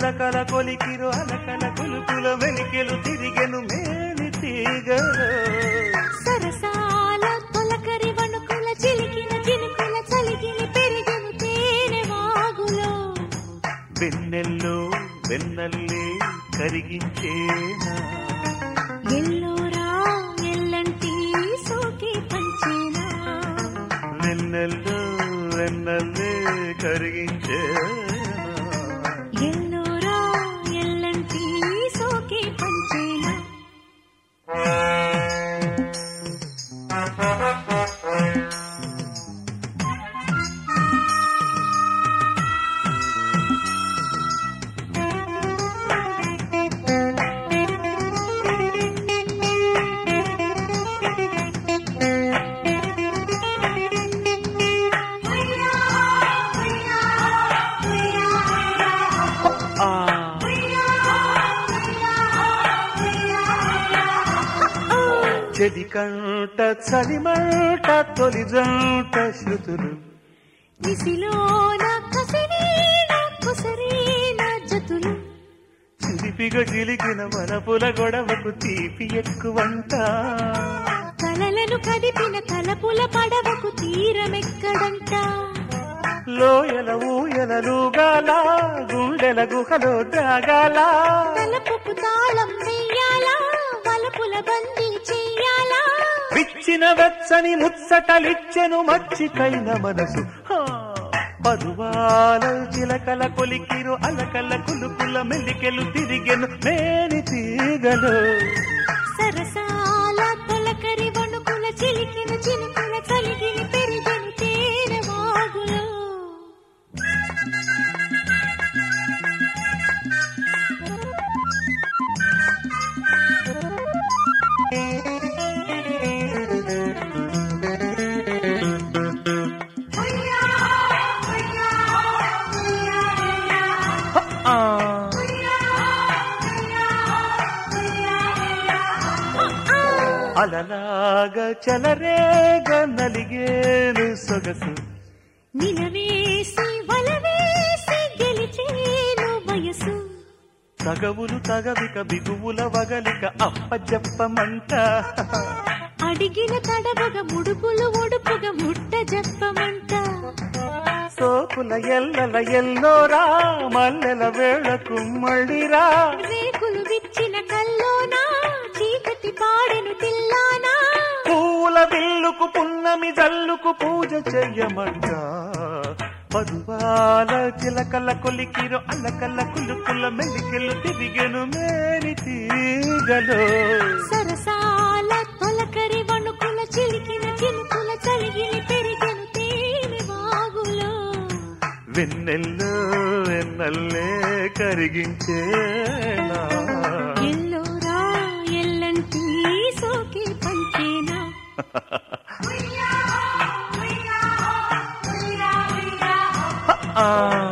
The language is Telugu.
చిలకల కొలికిరు అలకల కొలుకుల వెలికెలు తిరిగెను మేని తీగలో సరసాల తొలకరి వణుకుల చిలికిన చినుకుల చలికిని పెరిగెను తేనె వాగులో వెన్నెల్లో వెన్నల్లే కరిగించేనా ఎల్లోరా ఎల్లంటి సోకి పంచేనా వెన్నెల్లో వెన్నల్లే కరిగించేనా ఎల్లోరా ఎల్లంటి సోకి పంచేనా ఆ చెడి కంట చలిమంట తొలి జంట శృతులు నిసిలోన కసిరీన కుసరీన జతులు చిలిపిగా చిలికిన వనపుల గొడవకు తీపి ఎక్కువంట కలలను కదిపిన తలపుల పడవకు తీరమెక్కడంట లోయల ఊయలలుగాల గుండెల గుహలో దాగాల తలపుకు తాళం వెయ్యాలా వలపుల బందీ చెయ్యాలా విచ్చిన వెచ్చని ముచ్చటలిచ్చెను మచ్చికైన మనసు హా! పరువాల చిలకల కొలికిరు అలకల కులుకుల మెలికెలు తిరిగెను మేని తీగలు సరసాల తొలకరి వణుకుల చిలికిన చినుకుల చలిగిని పెరిగెను తేనె వాగులో ఆ! అలలాగా చలరేగ నలిగేను సొగసు నిలవేసి వలవేసి గెలిచేను వయసు తగవులు తగవిక బిగువుల వగలిక అప్పజెప్పమంట అడిగిన తడవగ ముడుపులు ఒడుపుగా ముట్ట చెప్పమంట సోకుల ఎల్లల ఎల్లోరా మల్లెల వేళకు మళ్ళీరా రేకులు విచ్చిన కల్లోనా చీకటి పాడెను తిల్లానా పూల విల్లుకు పున్నమి జల్లుకు పూజ చెయ్యమంట పరువాల చిలకల కొలికిరు అల్లకల్ల కులుకుల మెలికెలు తిరిగెను మేని తీగలో సరసాల తొలకరి వణుకుల చిలికిన చినుకుల చలిగిలి పెరిగెను తేనె వాగులో వెన్నెల్లో వెన్నల్లే కరిగించేనా ఎల్లోరా ఎల్లంటి సోకి పంచేనా ఆ